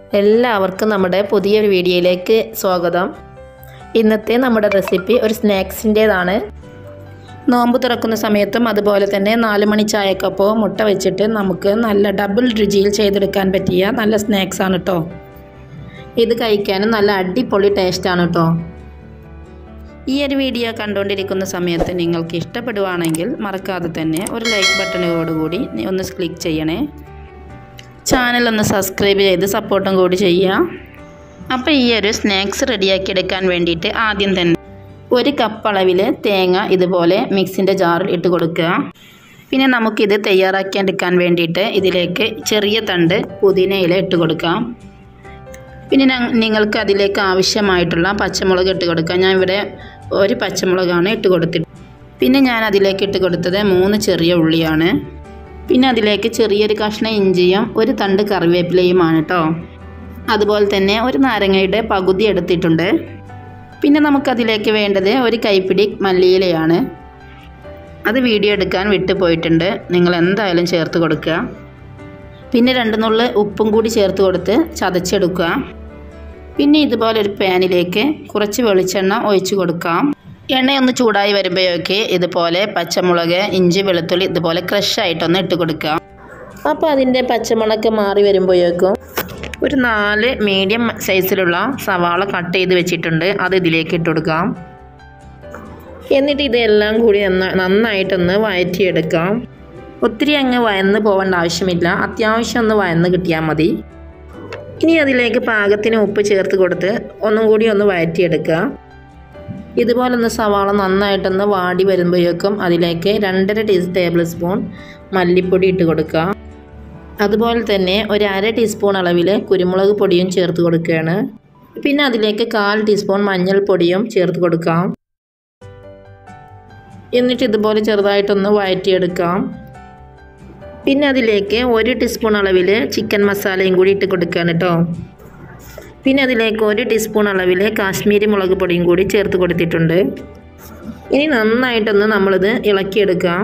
എല്ലാവർക്കും നമ്മുടെ പുതിയൊരു വീഡിയോയിലേക്ക് സ്വാഗതം ഇന്നത്തെ നമ്മുടെ റെസിപ്പി ഒരു സ്നാക്സിൻ്റേതാണ് നോമ്പ് തുറക്കുന്ന സമയത്തും അതുപോലെ തന്നെ നാല് മണി ചായക്കപ്പോൾ മുട്ട വെച്ചിട്ട് നമുക്ക് നല്ല ഡബിൾ രുചിയിൽ ചെയ്തെടുക്കാൻ പറ്റിയ നല്ല സ്നാക്സാണ് കേട്ടോ ഇത് കഴിക്കാനും നല്ല അടിപൊളി ടേസ്റ്റാണ് കേട്ടോ ഈ ഒരു വീഡിയോ കണ്ടുകൊണ്ടിരിക്കുന്ന സമയത്ത് നിങ്ങൾക്ക് ഇഷ്ടപ്പെടുവാണെങ്കിൽ മറക്കാതെ തന്നെ ഒരു ലൈക്ക് ബട്ടണോടുകൂടി ഒന്ന് ക്ലിക്ക് ചെയ്യണേ ചാനൽ ഒന്ന് സബ്സ്ക്രൈബ് ചെയ്ത് സപ്പോർട്ടും കൂടി ചെയ്യുക അപ്പോൾ ഈ ഒരു സ്നാക്സ് റെഡിയാക്കി എടുക്കാൻ വേണ്ടിയിട്ട് ആദ്യം തന്നെ ഒരു കപ്പ് അളവിൽ തേങ്ങ ഇതുപോലെ മിക്സിൻ്റെ ജാറിൽ ഇട്ട് കൊടുക്കുക പിന്നെ നമുക്കിത് തയ്യാറാക്കി എടുക്കാൻ വേണ്ടിയിട്ട് ഇതിലേക്ക് ചെറിയ തണ്ട് പുതിനയില ഇട്ട് കൊടുക്കാം പിന്നെ ഞ- നിങ്ങൾക്ക് അതിലേക്ക് ആവശ്യമായിട്ടുള്ള പച്ചമുളക് ഇട്ട് കൊടുക്കാം ഞാൻ ഇവിടെ ഒരു പച്ചമുളകാണ് ഇട്ട് കൊടുത്തിട്ട് പിന്നെ ഞാൻ അതിലേക്ക് ഇട്ട് കൊടുത്തത് മൂന്ന് ചെറിയ ഉള്ളിയാണ് പിന്നെ അതിലേക്ക് ചെറിയൊരു കഷ്ണം ഇഞ്ചിയും ഒരു തണ്ട് കറിവേപ്പിലയുമാണ് കേട്ടോ അതുപോലെ തന്നെ ഒരു നാരങ്ങയുടെ പകുതി എടുത്തിട്ടുണ്ട് പിന്നെ നമുക്കതിലേക്ക് വേണ്ടത് ഒരു കൈപ്പിടി മല്ലിയിലയാണ് അത് വീഡിയോ എടുക്കാൻ വിട്ടുപോയിട്ടുണ്ട് നിങ്ങൾ എന്തായാലും ചേർത്ത് കൊടുക്കുക പിന്നെ രണ്ട് നുള്ള് ഉപ്പും കൂടി ചേർത്ത് കൊടുത്ത് ചതച്ചെടുക്കുക പിന്നെ ഇതുപോലെ ഒരു പാനിലേക്ക് കുറച്ച് വെളിച്ചെണ്ണ ഒഴിച്ചു കൊടുക്കാം എണ്ണയൊന്ന് ചൂടായി വരുമ്പോഴൊക്കെ ഇതുപോലെ പച്ചമുളക് ഇഞ്ചി വെളുത്തുള്ളി ഇതുപോലെ ക്രഷായിട്ടൊന്ന് ഇട്ട് കൊടുക്കുക അപ്പോൾ അതിൻ്റെ പച്ചമുളക് മാറി വരുമ്പോഴേക്കും ഒരു നാല് മീഡിയം സൈസിലുള്ള സവാള കട്ട് ചെയ്ത് വെച്ചിട്ടുണ്ട് അത് ഇതിലേക്ക് ഇട്ട് കൊടുക്കാം എന്നിട്ട് ഇതെല്ലാം കൂടി നന്ന നന്നായിട്ടൊന്ന് വഴറ്റിയെടുക്കാം ഒത്തിരി അങ്ങ് വയന്ന് പോകേണ്ട ആവശ്യമില്ല അത്യാവശ്യം ഒന്ന് വയന്ന് കിട്ടിയാൽ മതി ഇനി അതിലേക്ക് പാകത്തിന് ഉപ്പ് ചേർത്ത് കൊടുത്ത് ഒന്നും കൂടി ഒന്ന് വഴറ്റിയെടുക്കുക ഇതുപോലെ ഒന്ന് സവാള നന്നായിട്ടൊന്ന് വാടി വരുമ്പോഴേക്കും അതിലേക്ക് രണ്ടര ടീ ടേബിൾ സ്പൂൺ മല്ലിപ്പൊടി ഇട്ട് കൊടുക്കുക അതുപോലെ തന്നെ ഒരു അര ടീസ്പൂൺ അളവിൽ കുരുമുളക് പൊടിയും ചേർത്ത് കൊടുക്കുകയാണ് പിന്നെ അതിലേക്ക് കാൽ ടീസ്പൂൺ മഞ്ഞൾപ്പൊടിയും ചേർത്ത് കൊടുക്കാം എന്നിട്ട് ഇതുപോലെ ചെറുതായിട്ടൊന്ന് വഴറ്റിയെടുക്കാം പിന്നെ അതിലേക്ക് ഒരു ടീസ്പൂൺ അളവിൽ ചിക്കൻ മസാലയും കൂടി ഇട്ട് കൊടുക്കുകയാണ് കേട്ടോ പിന്നെ അതിലേക്ക് ഒരു ടീസ്പൂൺ അളവിൽ കാശ്മീരി മുളക് പൊടിയും കൂടി ചേർത്ത് കൊടുത്തിട്ടുണ്ട് ഇനി നന്നായിട്ടൊന്ന് നമ്മളിത് ഇളക്കിയെടുക്കാം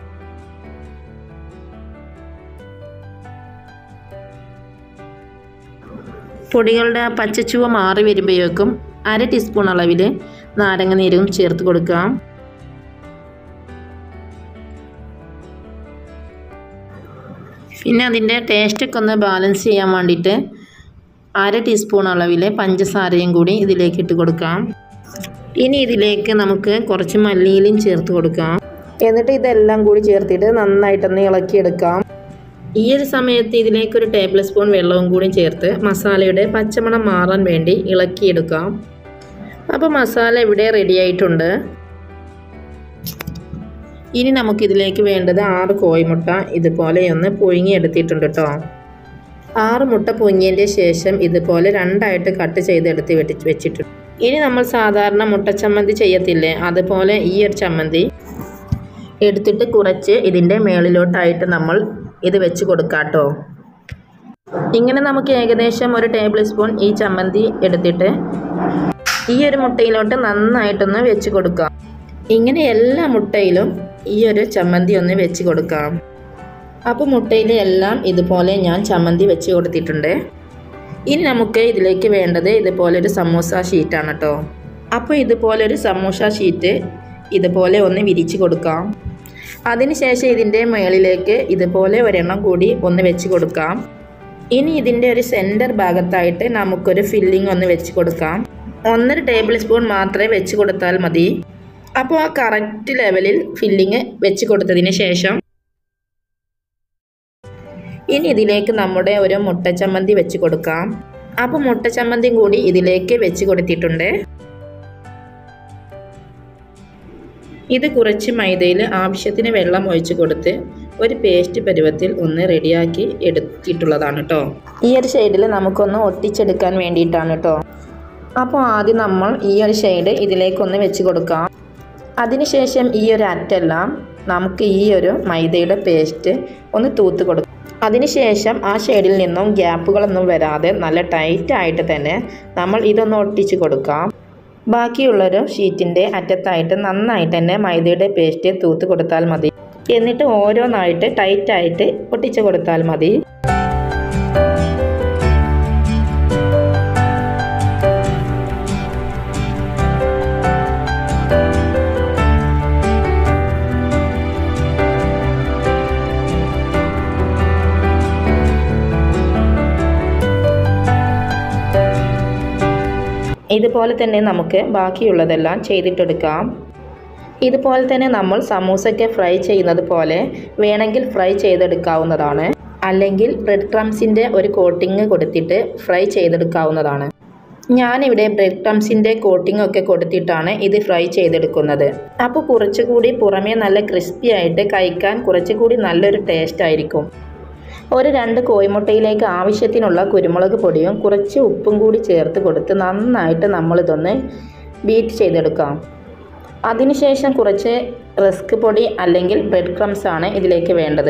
പൊടികളുടെ ആ പച്ചച്ചുവ മാറി വരുമ്പോഴേക്കും അര ടീസ്പൂൺ അളവിൽ നാരങ്ങ നീരും ചേർത്ത് കൊടുക്കാം പിന്നെ അതിൻ്റെ ടേസ്റ്റൊക്കെ ഒന്ന് ബാലൻസ് ചെയ്യാൻ വേണ്ടിയിട്ട് അര ടീസ്പൂൺ അളവിൽ പഞ്ചസാരയും കൂടി ഇതിലേക്ക് ഇട്ട് കൊടുക്കാം ഇനി ഇതിലേക്ക് നമുക്ക് കുറച്ച് മല്ലിയിലും ചേർത്ത് കൊടുക്കാം എന്നിട്ട് ഇതെല്ലാം കൂടി ചേർത്തിട്ട് നന്നായിട്ടൊന്ന് ഇളക്കിയെടുക്കാം ഈ ഒരു സമയത്ത് ഇതിലേക്ക് ഒരു ടേബിൾ സ്പൂൺ വെള്ളവും കൂടി ചേർത്ത് മസാലയുടെ പച്ചമണം മാറാൻ വേണ്ടി ഇളക്കിയെടുക്കാം അപ്പോൾ മസാല ഇവിടെ റെഡി ആയിട്ടുണ്ട് ഇനി നമുക്കിതിലേക്ക് വേണ്ടത് ആറ് കോഴിമുട്ട ഇതുപോലെ ഒന്ന് പുഴുങ്ങിയെടുത്തിട്ടുണ്ട് കേട്ടോ ആറ് മുട്ട പുഴുങ്ങിയതിൻ്റെ ശേഷം ഇതുപോലെ രണ്ടായിട്ട് കട്ട് ചെയ്തെടുത്ത് വെട്ടി വെച്ചിട്ടുണ്ട് ഇനി നമ്മൾ സാധാരണ മുട്ട ചമ്മന്തി ചെയ്യത്തില്ലേ അതുപോലെ ഈ ഒരു ചമ്മന്തി എടുത്തിട്ട് കുറച്ച് ഇതിൻ്റെ മേളിലോട്ടായിട്ട് നമ്മൾ ഇത് വെച്ച് കൊടുക്കാം കേട്ടോ ഇങ്ങനെ നമുക്ക് ഏകദേശം ഒരു ടേബിൾ സ്പൂൺ ഈ ചമ്മന്തി എടുത്തിട്ട് ഈ ഒരു മുട്ടയിലോട്ട് നന്നായിട്ടൊന്ന് വെച്ച് കൊടുക്കാം ഇങ്ങനെ എല്ലാ മുട്ടയിലും ഈ ഒരു ചമ്മന്തി ഒന്ന് വെച്ച് കൊടുക്കാം അപ്പോൾ മുട്ടയിലെ എല്ലാം ഇതുപോലെ ഞാൻ ചമ്മന്തി വെച്ച് കൊടുത്തിട്ടുണ്ട് ഇനി നമുക്ക് ഇതിലേക്ക് വേണ്ടത് ഇതുപോലെ ഒരു സമൂസ ഷീറ്റാണ് കേട്ടോ അപ്പോൾ ഇതുപോലെ ഒരു സമൂസ ഷീറ്റ് ഇതുപോലെ ഒന്ന് വിരിച്ച് കൊടുക്കാം അതിനുശേഷം ഇതിൻ്റെ മുകളിലേക്ക് ഇതുപോലെ ഒരെണ്ണം കൂടി ഒന്ന് വെച്ച് കൊടുക്കാം ഇനി ഇതിൻ്റെ ഒരു സെൻറ്റർ ഭാഗത്തായിട്ട് നമുക്കൊരു ഫില്ലിംഗ് ഒന്ന് വെച്ച് കൊടുക്കാം ഒന്നര ടേബിൾ സ്പൂൺ മാത്രമേ വെച്ച് കൊടുത്താൽ മതി അപ്പോൾ ആ കറക്റ്റ് ലെവലിൽ ഫില്ലിങ് വെച്ച് കൊടുത്തതിന് ശേഷം ഇനി ഇതിലേക്ക് നമ്മുടെ ഒരു മുട്ട ചമ്മന്തി വെച്ച് കൊടുക്കാം അപ്പോൾ മുട്ട ചമ്മന്തിയും കൂടി ഇതിലേക്ക് വെച്ച് കൊടുത്തിട്ടുണ്ട് ഇത് കുറച്ച് മൈദയിൽ ആവശ്യത്തിന് വെള്ളം ഒഴിച്ച് കൊടുത്ത് ഒരു പേസ്റ്റ് പരുവത്തിൽ ഒന്ന് റെഡിയാക്കി എടുത്തിട്ടുള്ളതാണ് കേട്ടോ ഈ ഒരു ഷെയ്ഡിൽ നമുക്കൊന്ന് ഒട്ടിച്ചെടുക്കാൻ വേണ്ടിയിട്ടാണ് കേട്ടോ അപ്പോൾ ആദ്യം നമ്മൾ ഈ ഒരു ഷെയ്ഡ് ഇതിലേക്കൊന്ന് വെച്ച് കൊടുക്കാം അതിനുശേഷം ഈ ഒരു അറ്റെല്ലാം നമുക്ക് ഈ ഒരു മൈദയുടെ പേസ്റ്റ് ഒന്ന് തൂത്ത് കൊടുക്കാം അതിനുശേഷം ആ ഷെയ്ഡിൽ നിന്നും ഗ്യാപ്പുകളൊന്നും വരാതെ നല്ല ടൈറ്റ് ആയിട്ട് തന്നെ നമ്മൾ ഇതൊന്ന് ഒട്ടിച്ച് കൊടുക്കാം ബാക്കിയുള്ളൊരു ഷീറ്റിൻ്റെ അറ്റത്തായിട്ട് നന്നായിട്ട് തന്നെ മൈദയുടെ പേസ്റ്റ് തൂത്ത് കൊടുത്താൽ മതി എന്നിട്ട് ഓരോന്നായിട്ട് ടൈറ്റായിട്ട് ഒട്ടിച്ച് കൊടുത്താൽ മതി ഇതുപോലെ തന്നെ നമുക്ക് ബാക്കിയുള്ളതെല്ലാം ചെയ്തിട്ടെടുക്കാം ഇതുപോലെ തന്നെ നമ്മൾ സമൂസയ്ക്ക് ഫ്രൈ ചെയ്യുന്നത് പോലെ വേണമെങ്കിൽ ഫ്രൈ ചെയ്തെടുക്കാവുന്നതാണ് അല്ലെങ്കിൽ ബ്രെഡ് ക്രംസിൻ്റെ ഒരു കോട്ടിങ് കൊടുത്തിട്ട് ഫ്രൈ ചെയ്തെടുക്കാവുന്നതാണ് ഞാനിവിടെ ബ്രെഡ് ക്രംസിൻ്റെ കോട്ടിംഗ് ഒക്കെ കൊടുത്തിട്ടാണ് ഇത് ഫ്രൈ ചെയ്തെടുക്കുന്നത് അപ്പോൾ കുറച്ചുകൂടി പുറമേ നല്ല ക്രിസ്പി ആയിട്ട് കഴിക്കാൻ കുറച്ചുകൂടി നല്ലൊരു ടേസ്റ്റ് ആയിരിക്കും ഒരു രണ്ട് കോഴിമുട്ടയിലേക്ക് ആവശ്യത്തിനുള്ള കുരുമുളക് പൊടിയും കുറച്ച് ഉപ്പും കൂടി ചേർത്ത് കൊടുത്ത് നന്നായിട്ട് നമ്മളിതൊന്ന് ബീറ്റ് ചെയ്തെടുക്കാം അതിനുശേഷം കുറച്ച് റസ്ക് പൊടി അല്ലെങ്കിൽ ബ്രെഡ് ക്രംസ് ആണ് ഇതിലേക്ക് വേണ്ടത്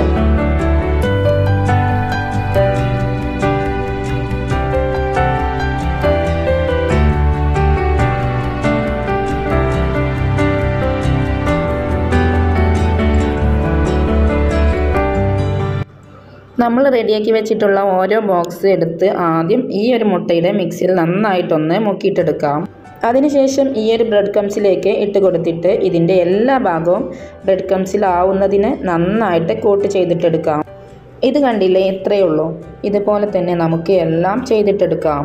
നമ്മൾ റെഡിയാക്കി വെച്ചിട്ടുള്ള ഓരോ ബോക്സ് എടുത്ത് ആദ്യം ഈ ഒരു മുട്ടയുടെ മിക്സിയിൽ നന്നായിട്ടൊന്ന് മുക്കിയിട്ടെടുക്കാം അതിനുശേഷം ഈ ഒരു ബ്രെഡ് കംസിലേക്ക് ഇട്ട് കൊടുത്തിട്ട് ഇതിൻ്റെ എല്ലാ ഭാഗവും ബ്രെഡ് കംസിലാവുന്നതിന് നന്നായിട്ട് കോട്ട് ചെയ്തിട്ടെടുക്കാം ഇത് കണ്ടില്ലേ ഇത്രയേ ഉള്ളൂ ഇതുപോലെ തന്നെ നമുക്ക് എല്ലാം ചെയ്തിട്ടെടുക്കാം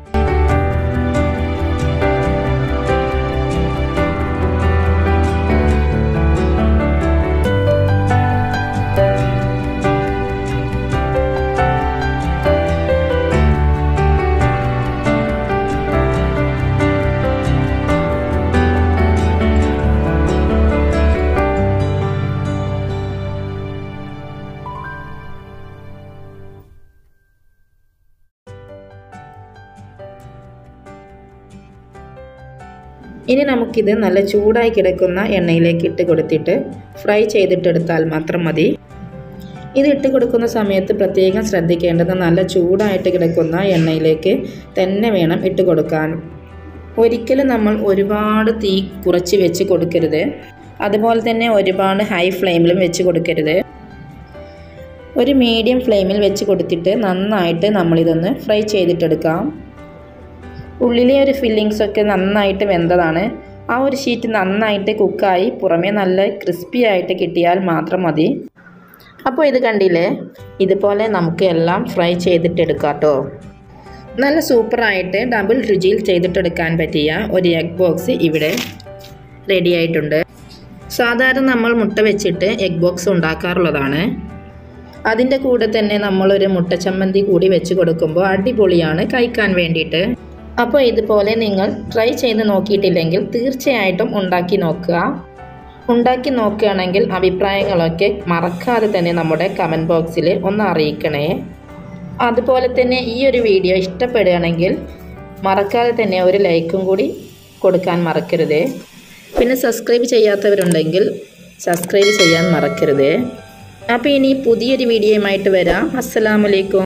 ഇനി നമുക്കിത് നല്ല ചൂടായി കിടക്കുന്ന എണ്ണയിലേക്ക് ഇട്ട് കൊടുത്തിട്ട് ഫ്രൈ ചെയ്തിട്ടെടുത്താൽ മാത്രം മതി ഇത് ഇട്ട് കൊടുക്കുന്ന സമയത്ത് പ്രത്യേകം ശ്രദ്ധിക്കേണ്ടത് നല്ല ചൂടായിട്ട് കിടക്കുന്ന എണ്ണയിലേക്ക് തന്നെ വേണം ഇട്ട് കൊടുക്കാൻ ഒരിക്കലും നമ്മൾ ഒരുപാട് തീ കുറച്ച് വെച്ച് കൊടുക്കരുത് അതുപോലെ തന്നെ ഒരുപാട് ഹൈ ഫ്ലെയിമിലും വെച്ച് കൊടുക്കരുത് ഒരു മീഡിയം ഫ്ലെയിമിൽ വെച്ച് കൊടുത്തിട്ട് നന്നായിട്ട് നമ്മളിതൊന്ന് ഫ്രൈ ചെയ്തിട്ടെടുക്കാം ഉള്ളിലെ ഒരു ഫില്ലിങ്സ് ഒക്കെ നന്നായിട്ട് വെന്തതാണ് ആ ഒരു ഷീറ്റ് നന്നായിട്ട് കുക്കായി പുറമേ നല്ല ക്രിസ്പി ആയിട്ട് കിട്ടിയാൽ മാത്രം മതി അപ്പോൾ ഇത് കണ്ടില്ലേ ഇതുപോലെ നമുക്ക് എല്ലാം ഫ്രൈ ചെയ്തിട്ടെടുക്കാം കേട്ടോ നല്ല സൂപ്പറായിട്ട് ഡബിൾ രുചിയിൽ ചെയ്തിട്ടെടുക്കാൻ പറ്റിയ ഒരു എഗ് ബോക്സ് ഇവിടെ റെഡി ആയിട്ടുണ്ട് സാധാരണ നമ്മൾ മുട്ട വെച്ചിട്ട് എഗ് ബോക്സ് ഉണ്ടാക്കാറുള്ളതാണ് അതിൻ്റെ കൂടെ തന്നെ നമ്മളൊരു മുട്ട ചമ്മന്തി കൂടി വെച്ച് കൊടുക്കുമ്പോൾ അടിപൊളിയാണ് കഴിക്കാൻ വേണ്ടിയിട്ട് അപ്പോൾ ഇതുപോലെ നിങ്ങൾ ട്രൈ ചെയ്ത് നോക്കിയിട്ടില്ലെങ്കിൽ തീർച്ചയായിട്ടും ഉണ്ടാക്കി നോക്കുക ഉണ്ടാക്കി നോക്കുകയാണെങ്കിൽ അഭിപ്രായങ്ങളൊക്കെ മറക്കാതെ തന്നെ നമ്മുടെ കമൻറ്റ് ബോക്സിൽ ഒന്ന് അറിയിക്കണേ അതുപോലെ തന്നെ ഈ ഒരു വീഡിയോ ഇഷ്ടപ്പെടുകയാണെങ്കിൽ മറക്കാതെ തന്നെ ഒരു ലൈക്കും കൂടി കൊടുക്കാൻ മറക്കരുത് പിന്നെ സബ്സ്ക്രൈബ് ചെയ്യാത്തവരുണ്ടെങ്കിൽ സബ്സ്ക്രൈബ് ചെയ്യാൻ മറക്കരുത് അപ്പോൾ ഇനി പുതിയൊരു വീഡിയോയുമായിട്ട് വരാം അസ്സലാമലൈക്കും